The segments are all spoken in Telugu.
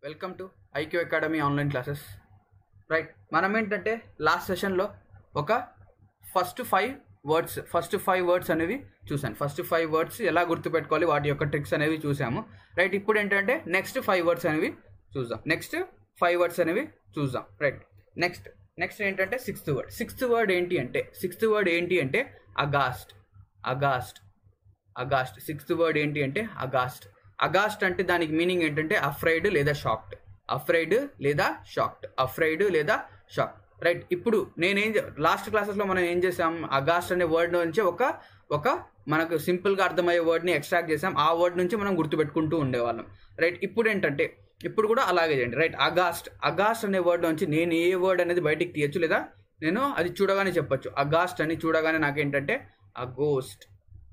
welcome to IQ academy online classes right మనం ఏంటంటే లాస్ట్ సెషన్లో ఒక first five words first five words అనేవి చూసాను ఫస్ట్ ఫైవ్ వర్డ్స్ ఎలా గుర్తుపెట్టుకోవాలి వాటి యొక్క ట్రిక్స్ అనేవి చూసాము రైట్ ఇప్పుడు ఏంటంటే నెక్స్ట్ ఫైవ్ వర్డ్స్ అనేవి చూద్దాం నెక్స్ట్ ఫైవ్ వర్డ్స్ అనేవి చూద్దాం రైట్ నెక్స్ట్ నెక్స్ట్ ఏంటంటే సిక్స్త్ వర్డ్ సిక్స్త్ వర్డ్ ఏంటి అంటే సిక్స్త్ వర్డ్ ఏంటి అంటే aghast aghast aghast sixth word ఏంటి అంటే అగాస్ట్ అగాస్ట్ అంటే దానికి మీనింగ్ ఏంటంటే అఫ్రైడ్ లేదా షాక్డ్ అఫ్రైడ్ లేదా షాక్డ్ అఫ్రైడ్ లేదా షాక్ రైట్ ఇప్పుడు నేనేం లాస్ట్ క్లాసెస్లో మనం ఏం చేసాం అగాస్ట్ అనే వర్డ్ నుంచి ఒక ఒక మనకు సింపుల్గా అర్థమయ్యే వర్డ్ని ఎక్స్ట్రాక్ట్ చేసాం ఆ వర్డ్ నుంచి మనం గుర్తుపెట్టుకుంటూ ఉండేవాళ్ళం రైట్ ఇప్పుడు ఏంటంటే ఇప్పుడు కూడా అలాగే చేయండి రైట్ అగాస్ట్ అగాస్ట్ అనే వర్డ్ నుంచి నేను ఏ వర్డ్ అనేది బయటికి తీయచ్చు లేదా నేను అది చూడగానే చెప్పొచ్చు అగాస్ట్ అని చూడగానే నాకేంటంటే a ghost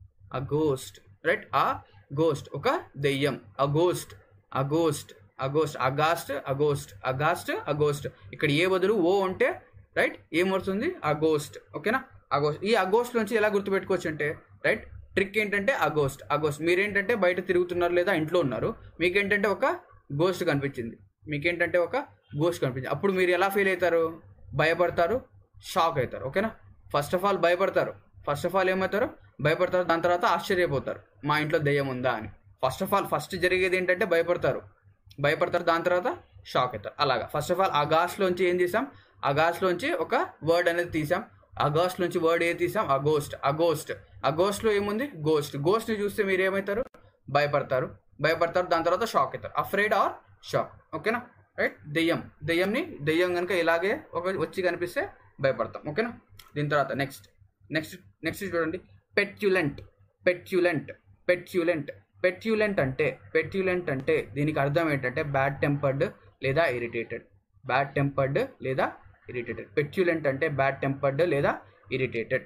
a ghost right ఆ గోస్ట్ ఒక దెయ్యం a ghost a ghost a ghost aghast a ghost aghast a ghost ఇక్కడ ఏ బదులు ఓ ఉంటే రైట్ ఏం వస్తుంది అగోస్ట్ ఓకేనా అగోస్ట్ ఈ అగోస్ట్ నుంచి ఎలా గుర్తుపెట్టుకోవచ్చు అంటే రైట్ ట్రిక్ ఏంటంటే అగోస్ట్ అగోస్ట్ మీరేంటంటే బయట తిరుగుతున్నారు లేదా ఇంట్లో ఉన్నారు మీకేంటంటే ఒక గోస్ట్ కనిపించింది మీకేంటంటే ఒక గోస్ట్ కనిపించింది అప్పుడు మీరు ఎలా ఫీల్ అవుతారు భయపడతారు షాక్ అవుతారు ఓకేనా ఫస్ట్ ఆఫ్ ఆల్ భయపడతారు ఫస్ట్ ఆఫ్ ఆల్ ఏమవుతారు భయపడతారు దాని తర్వాత ఆశ్చర్యపోతారు మా ఇంట్లో దెయ్యం ఉందా అని ఫస్ట్ ఆఫ్ ఆల్ ఫస్ట్ జరిగేది ఏంటంటే భయపడతారు భయపడతారు దాని తర్వాత షాక్ అవుతారు అలాగా ఫస్ట్ ఆఫ్ ఆల్ అగాస్ట్లోంచి ఏం చేసాం అగాస్ట్లోంచి ఒక వర్డ్ అనేది తీసాం అగాస్ట్ నుంచి వర్డ్ ఏ తీసాం అగోస్ట్ అగోస్ట్ అగోస్ట్లో ఏముంది గోస్ట్ గోస్ట్ని చూస్తే మీరు ఏమవుతారు భయపడతారు భయపడతారు దాని తర్వాత షాక్ అవుతారు అఫ్రైడ్ ఆర్ షాక్ ఓకేనా రైట్ దెయ్యం దెయ్యంని దెయ్యం కనుక ఇలాగే ఒక వచ్చి కనిపిస్తే భయపడతాం ఓకేనా దీని తర్వాత నెక్స్ట్ నెక్స్ట్ నెక్స్ట్ చూడండి పెట్యులెంట్ పెట్యులెంట్ పెట్యులెంట్ పెట్యులెంట్ అంటే పెట్యులెంట్ అంటే దీనికి అర్థం ఏంటంటే బ్యాడ్ టెంపర్డ్ లేదా ఇరిటేటెడ్ బ్యాడ్ టెంపర్డ్ లేదా ఇరిటేటెడ్ పెట్యులెంట్ అంటే బ్యాడ్ టెంపర్డ్ లేదా ఇరిటేటెడ్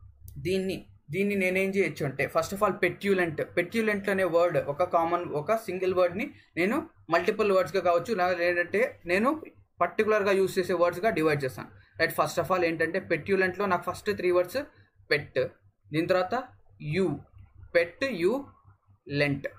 దీన్ని దీన్ని నేనేం చేయొచ్చు అంటే first of all petulant petulant అనే వర్డ్ ఒక కామన్ ఒక సింగిల్ వర్డ్ని నేను మల్టిపుల్ వర్డ్స్గా కావచ్చు లేదంటే నేను పర్టికులర్గా యూస్ చేసే వర్డ్స్గా డివైడ్ చేస్తాను రైట్ ఫస్ట్ ఆఫ్ ఆల్ ఏంటంటే పెట్యులెంట్లో నాకు ఫస్ట్ త్రీ వర్డ్స్ పెట్ దీని తర్వాత U pet U lent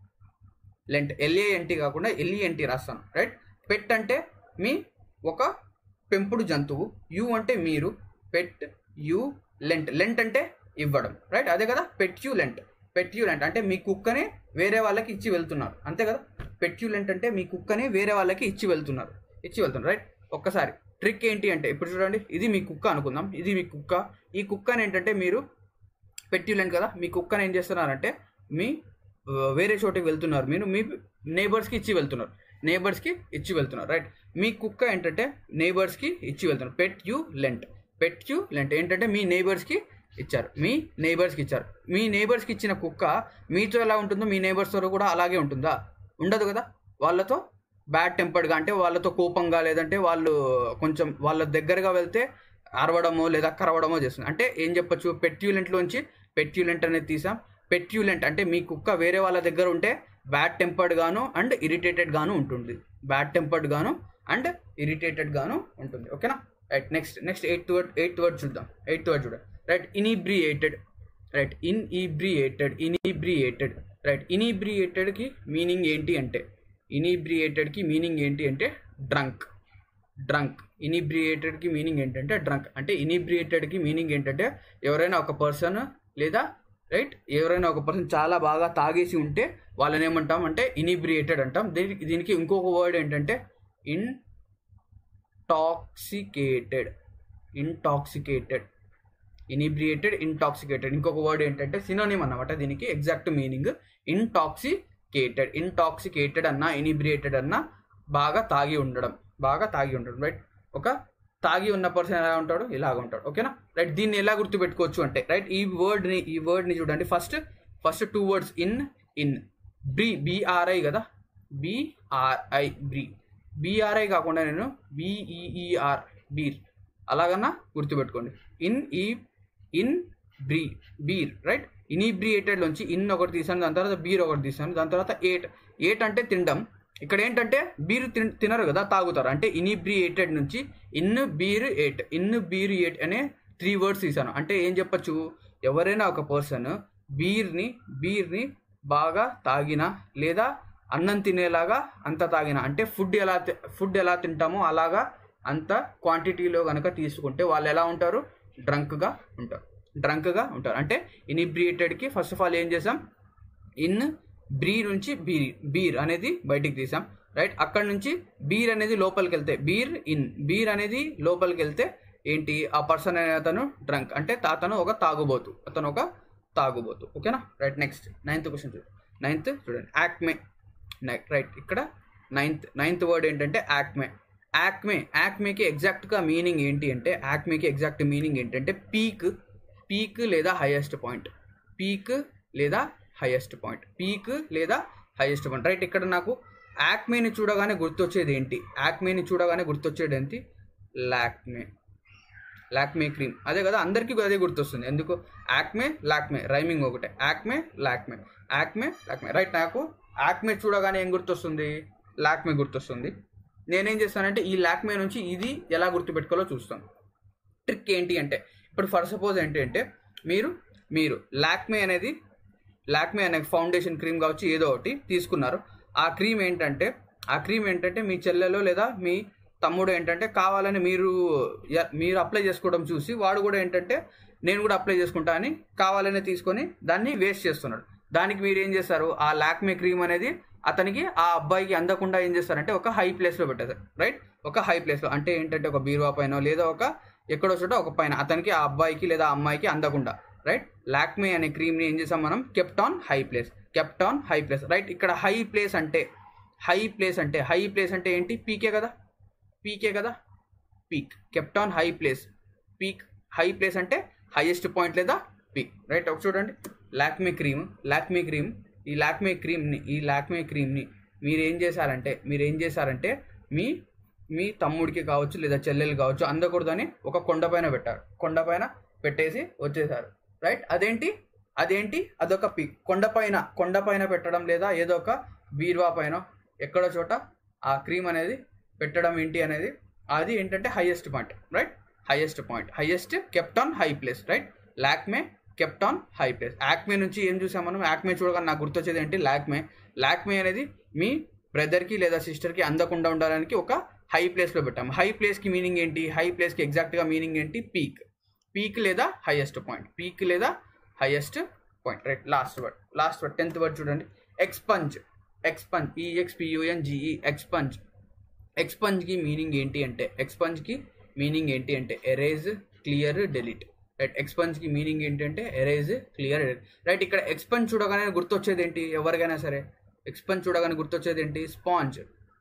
lent L A N T కాకుండా ఎల్ఈఎన్టీ రాస్తాను రైట్ పెట్ అంటే మీ ఒక పెంపుడు జంతువు యు అంటే మీరు పెట్ యు లెంట్ లెంట్ అంటే ఇవ్వడం రైట్ అదే కదా పెట్యులెంట్ పెట్యులెంట్ అంటే మీ కుక్కనే వేరే వాళ్ళకి ఇచ్చి వెళ్తున్నారు అంతే కదా పెట్యులెంట్ అంటే మీ కుక్కనే వేరే వాళ్ళకి ఇచ్చి వెళ్తున్నారు ఇచ్చి వెళ్తున్నారు రైట్ ఒక్కసారి ట్రిక్ ఏంటి అంటే ఇప్పుడు చూడండి ఇది మీ కుక్క అనుకుందాం ఇది మీ కుక్క ఈ కుక్కని ఏంటంటే మీరు పెట్యులెంట్ కదా మీ కుక్కని ఏం చేస్తున్నారంటే మీ వేరే చోటికి వెళ్తున్నారు మీరు మీ నేబర్స్కి ఇచ్చి వెళ్తున్నారు నేబర్స్కి ఇచ్చి వెళ్తున్నారు రైట్ మీ కుక్క ఏంటంటే నేబర్స్కి ఇచ్చి వెళ్తున్నారు petulant petulant ఏంటంటే మీ నేబర్స్కి ఇచ్చారు మీ నేబర్స్కి ఇచ్చారు మీ నేబర్స్కి ఇచ్చిన కుక్క మీతో ఎలా ఉంటుందో మీ నేబర్స్తో కూడా అలాగే ఉంటుందా ఉండదు కదా వాళ్ళతో బ్యాడ్ టెంపర్డ్గా అంటే వాళ్ళతో కోపంగా లేదంటే వాళ్ళు కొంచెం వాళ్ళ దగ్గరగా వెళ్తే అరవడమో లేదా కరవడమో చేస్తుంది అంటే ఏం చెప్పొచ్చు పెట్యూలెంట్లోంచి పెట్యూలెంట్ అనేది తీసాం పెట్యూలెంట్ అంటే మీ కుక్క వేరే వాళ్ళ దగ్గర ఉంటే బ్యాడ్ టెంపర్డ్ గాను అండ్ ఇరిటేటెడ్ గాను ఉంటుంది బ్యాడ్ టెంపర్డ్ గాను అండ్ ఇరిటేటెడ్ గాను ఉంటుంది ఓకేనా right next next eighth word eighth word చూద్దాం ఎయిత్ వర్డ్ చూద్దాం right inebriated right inebriated inebriated right ఇనిబ్రియేటెడ్కి మీనింగ్ ఏంటి అంటే ఇనిబ్రియేటెడ్కి మీనింగ్ ఏంటి అంటే డ్రంక్ డ్రంక్ ఇనిబ్రియేటెడ్కి మీనింగ్ ఏంటంటే డ్రంక్ అంటే ఇనిబ్రియేటెడ్కి మీనింగ్ ఏంటంటే ఎవరైనా ఒక పర్సన్ లేదా రైట్ ఎవరైనా ఒక పర్సన్ చాలా బాగా తాగేసి ఉంటే వాళ్ళని ఏమంటాం అంటే ఇనిబ్రియేటెడ్ అంటాం దీనికి దీనికి ఇంకొక వర్డ్ ఏంటంటే intoxicated intoxicated inebriated intoxicated ఇంకొక వర్డ్ ఏంటంటే సినోనిమ్ అన్నమాట దీనికి ఎగ్జాక్ట్ మీనింగ్ ఇంటాక్సికేటెడ్ ఇంటాక్సికేటెడ్ అన్న ఇనిబ్రియేటెడ్ అన్న బాగా తాగి ఉండడం బాగా తాగి ఉండడం రైట్ ఒక తాగి ఉన్న పర్సన్ ఎలా ఉంటాడు ఇలాగ ఉంటాడు ఓకేనా రైట్ దీన్ని ఎలా గుర్తుపెట్టుకోవచ్చు అంటే రైట్ ఈ వర్డ్ని ఈ వర్డ్ని చూడండి first first two words in in bri B R I కదా బీఆర్ఐ బ్రీ బీఆర్ఐ కాకుండా నేను బిఈఈఆర్ బీర్ అలాగన్నా గుర్తుపెట్టుకోండి in E in bri beer right inebriated నుంచి ఇన్ ఒకటి తీసాను దాని తర్వాత బీర్ ఒకటి తీసాను దాని తర్వాత ఏట్ ఏట్ అంటే తినడం ఇక్కడ ఏంటంటే బీర్ తినరు కదా తాగుతారు అంటే ఇనిబ్రియేటెడ్ నుంచి in beer eight in beer eight అనే త్రీ వర్డ్స్ తీసాను అంటే ఏం చెప్పచ్చు ఎవరైనా ఒక పర్సన్ బీర్ని బీర్ని బాగా తాగిన లేదా అన్నం తినేలాగా అంత తాగిన అంటే ఫుడ్ ఎలా ఫుడ్ ఎలా తింటామో అలాగా అంత క్వాంటిటీలో కనుక తీసుకుంటే వాళ్ళు ఎలా ఉంటారు డ్రంక్గా ఉంటారు డ్రంక్గా ఉంటారు అంటే ఇనిబ్రియేటెడ్కి ఫస్ట్ ఆఫ్ ఆల్ ఏం చేసాం ఇన్ బ్రీ నుంచి బీర్ బీర్ అనేది బయటికి తీసాం రైట్ అక్కడ నుంచి బీర్ అనేది లోపలికి వెళ్తే బీర్ ఇన్ బీర్ అనేది లోపలికి వెళ్తే ఏంటి ఆ పర్సన్ అనే అతను డ్రంక్ అంటే అతను ఒక తాగుబోతు అతను ఒక తాగుబోతు ఓకేనా రైట్ నెక్స్ట్ నైన్త్ క్వశ్చన్ చూడండి నైన్త్ చూడండి యాక్మే రైట్ ఇక్కడ నైన్త్ నైన్త్ వర్డ్ ఏంటంటే యాక్మే యాక్మే యాక్మేకి ఎగ్జాక్ట్గా మీనింగ్ ఏంటి అంటే యాక్మేకి ఎగ్జాక్ట్ మీనింగ్ ఏంటంటే పీక్ పీక్ లేదా హైయెస్ట్ పాయింట్ పీక్ లేదా హైయెస్ట్ పాయింట్ పీక్ లేదా హైయెస్ట్ పాయింట్ రైట్ ఇక్కడ నాకు యాక్మేని చూడగానే గుర్తొచ్చేది ఏంటి యాక్మేని చూడగానే గుర్తొచ్చేది ఏంటి లాక్మే లాక్మే క్రీమ్ అదే కదా అందరికీ అదే గుర్తొస్తుంది ఎందుకు యాక్మే లాక్మే రైమింగ్ ఒకటే acme Lakme acme Lakme right నాకు యాక్మే చూడగానే ఏం గుర్తొస్తుంది లాక్మే గుర్తొస్తుంది నేనేం చేస్తానంటే ఈ లాక్మే నుంచి ఇది ఎలా గుర్తుపెట్టుకోవాలో చూస్తాను ట్రిక్ ఏంటి అంటే ఇప్పుడు ఫర్ సపోజ్ ఏంటి అంటే మీరు మీరు లాక్మే అనేది లాక్మే అనే ఫౌండేషన్ క్రీమ్ కావచ్చు ఏదో ఒకటి తీసుకున్నారు ఆ క్రీమ్ ఏంటంటే ఆ క్రీమ్ ఏంటంటే మీ చెల్లెలో లేదా మీ తమ్ముడు ఏంటంటే కావాలని మీరు య- మీరు అప్లై చేసుకోవడం చూసి వాడు కూడా ఏంటంటే నేను కూడా అప్లై చేసుకుంటా అని కావాలని తీసుకొని దాన్ని వేస్ట్ చేస్తున్నాడు దానికి మీరు ఏం చేస్తారు ఆ లాక్మే క్రీమ్ అనేది అతనికి ఆ అబ్బాయికి అందకుండా ఏం చేస్తారంటే ఒక హై ప్లేస్లో పెట్టేశారు రైట్ ఒక హై ప్లేస్లో అంటే ఏంటంటే ఒక బీరువా పైన లేదా ఒక ఎక్కడో చోట ఒక పైన అతనికి ఆ అబ్బాయికి లేదా ఆ అమ్మాయికి అందకుండా రైట్ లాక్మే అనే క్రీమ్ని ఏం చేసాం మనం kept on high place kept on high place right ఇక్కడ హై ప్లేస్ అంటే హై ప్లేస్ అంటే హై ప్లేస్ అంటే ఏంటి పీకే కదా పీకే కదా peak kept on high place peak high place అంటే హైయెస్ట్ పాయింట్ లేదా పీక్ రైట్ ఒక చూడండి లాక్మే క్రీమ్ లాక్మే క్రీమ్ ఈ లాక్మే క్రీమ్ని ఈ లాక్మే క్రీమ్ని మీరు ఏం చేశారంటే మీరు ఏం చేశారంటే మీ మీ తమ్ముడికి కావచ్చు లేదా చెల్లెలు కావచ్చు అందకూడదని ఒక కొండ పైన పెట్టారు కొండ పైన పెట్టేసి వచ్చేసారు రైట్ అదేంటి అదేంటి అదొక పీక్ కొండపైన కొండపైన పెట్టడం లేదా ఏదో ఒక బీరువా పైన ఎక్కడో చోట ఆ క్రీమ్ అనేది పెట్టడం ఏంటి అనేది అది ఏంటంటే highest point right highest point highest kept on high place right Lakme kept on high place acme నుంచి ఏం చూసాం మనం యాక్మే చూడగానే నాకు గుర్తొచ్చేది ఏంటి లాక్మే లాక్మే అనేది మీ బ్రదర్కి లేదా సిస్టర్కి అందకుండా ఉండడానికి ఒక హై ప్లేస్లో పెట్టాం హై ప్లేస్కి మీనింగ్ ఏంటి హై ప్లేస్కి ఎగ్జాక్ట్గా మీనింగ్ ఏంటి పీక్ పీక్ లేదా హైయెస్ట్ పాయింట్ పీక్ లేదా highest point right last word last word tenth word చూడండి ఎక్స్పంజ్ ఎక్స్పంజ్ ఈఎక్స్పియుఎన్ జిఈ ఎక్స్పంజ్ ఎక్స్పంజ్కి మీనింగ్ ఏంటి అంటే ఎక్స్పంజ్కి మీనింగ్ ఏంటి అంటే ఎరేజ్ క్లియర్ డెలీట్ రైట్ ఎక్స్పంజ్కి మీనింగ్ ఏంటంటే ఎరేజ్ క్లియర్ రైట్ ఇక్కడ ఎక్స్పంజ్ చూడగానే గుర్తొచ్చేది ఏంటి ఎవరికైనా సరే ఎక్స్పంజ్ చూడగానే గుర్తొచ్చేది ఏంటి స్పాంజ్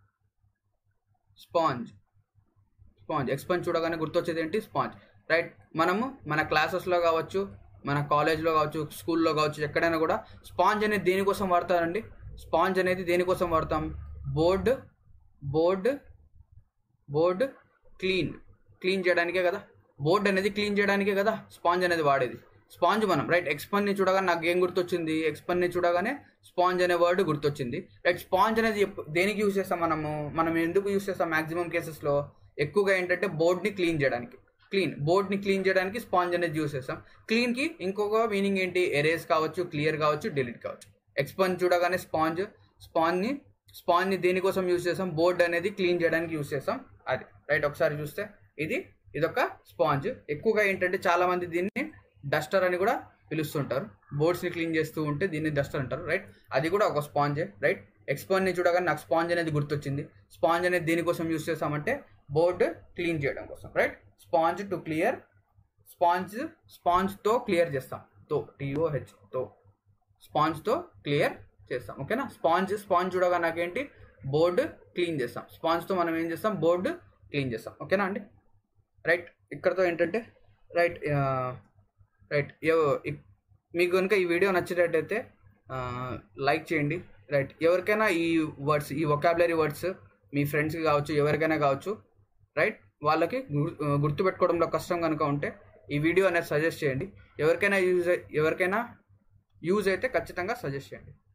స్పాంజ్ స్పాంజ్ ఎక్స్పంజ్ చూడగానే గుర్తొచ్చేది ఏంటి స్పాంజ్ రైట్ మనము మన క్లాసెస్లో కావచ్చు మన కాలేజ్లో కావచ్చు స్కూల్లో కావచ్చు ఎక్కడైనా కూడా స్పాంజ్ అనేది దేనికోసం వాడతారండి స్పాంజ్ అనేది దేనికోసం వాడతాం board board board clean clean చేయడానికే కదా బోర్డ్ అనేది క్లీన్ చేయడానికే కదా స్పాంజ్ అనేది వాడేది స్పాంజ్ మనం రైట్ ఎక్స్పన్ని చూడగానే నాకు ఏం గుర్తొచ్చింది ఎక్స్పన్ని చూడగానే స్పాంజ్ అనే వర్డ్ గుర్తొచ్చింది రైట్ స్పాంజ్ అనేది ఎప్పు- దేనికి యూస్ చేస్తాం మనము మనం ఎందుకు యూస్ చేస్తాం మాక్సిమం కేసెస్లో ఎక్కువగా ఏంటంటే బోర్డ్ని క్లీన్ చేయడానికి క్లీన్ బోర్డ్ని క్లీన్ చేయడానికి స్పాంజ్ అనేది యూస్ చేస్తాం క్లీన్కి ఇంకొక మీనింగ్ ఏంటి ఎరేజ్ కావచ్చు క్లియర్ కావచ్చు డిలీట్ కావచ్చు ఎక్స్పన్ చూడగానే స్పాంజ్ స్పాంజ్ని స్పాంజ్ని దేనికోసం యూస్ చేస్తాం బోర్డ్ అనేది క్లీన్ చేయడానికి యూస్ చేస్తాం అది రైట్ ఒకసారి చూస్తే ఇది ఇదొక స్పాంజ్ ఎక్కువగా ఏంటంటే చాలా మంది దీన్ని డస్టర్ అని కూడా పిలుస్తుంటారు బోర్డ్స్ని క్లీన్ చేస్తూ ఉంటే దీన్ని డస్టర్ అంటారు రైట్ అది కూడా ఒక స్పాంజే రైట్ ఎక్స్పాన్ని చూడగానే నాకు స్పాంజ్ అనేది గుర్తొచ్చింది స్పాంజ్ అనేది దేనికోసం యూస్ చేస్తామంటే బోర్డు క్లీన్ చేయడం కోసం right sponge to clear sponge స్పాంజ్తో క్లియర్ చేస్తాం తో టిఓహెచ్ తో స్పాంజ్తో క్లియర్ చేస్తాం ఓకేనా స్పాంజ్ స్పాంజ్ చూడగా నాకేంటి బోర్డు క్లీన్ చేస్తాం స్పాంజ్తో మనం ఏం చేస్తాం బోర్డు క్లీన్ చేస్తాం ఓకేనా అండి రైట్ ఇక్కడతో ఏంటంటే రైట్ రైట్ మీకు కనుక ఈ వీడియో నచ్చేటట్టయితే లైక్ చేయండి రైట్ ఎవరికైనా ఈ వర్డ్స్ ఈ వొకాబులరీ వర్డ్స్ మీ ఫ్రెండ్స్కి కావచ్చు ఎవరికైనా కావచ్చు రైట్ వాళ్ళకి గుర్- గుర్తుపెట్టుకోవడంలో కష్టం కనుక ఉంటే ఈ వీడియో అనేది సజెస్ట్ చేయండి ఎవరికైనా యూజ్ ఎవరికైనా యూజ్ అయితే ఖచ్చితంగా సజెస్ట్ చేయండి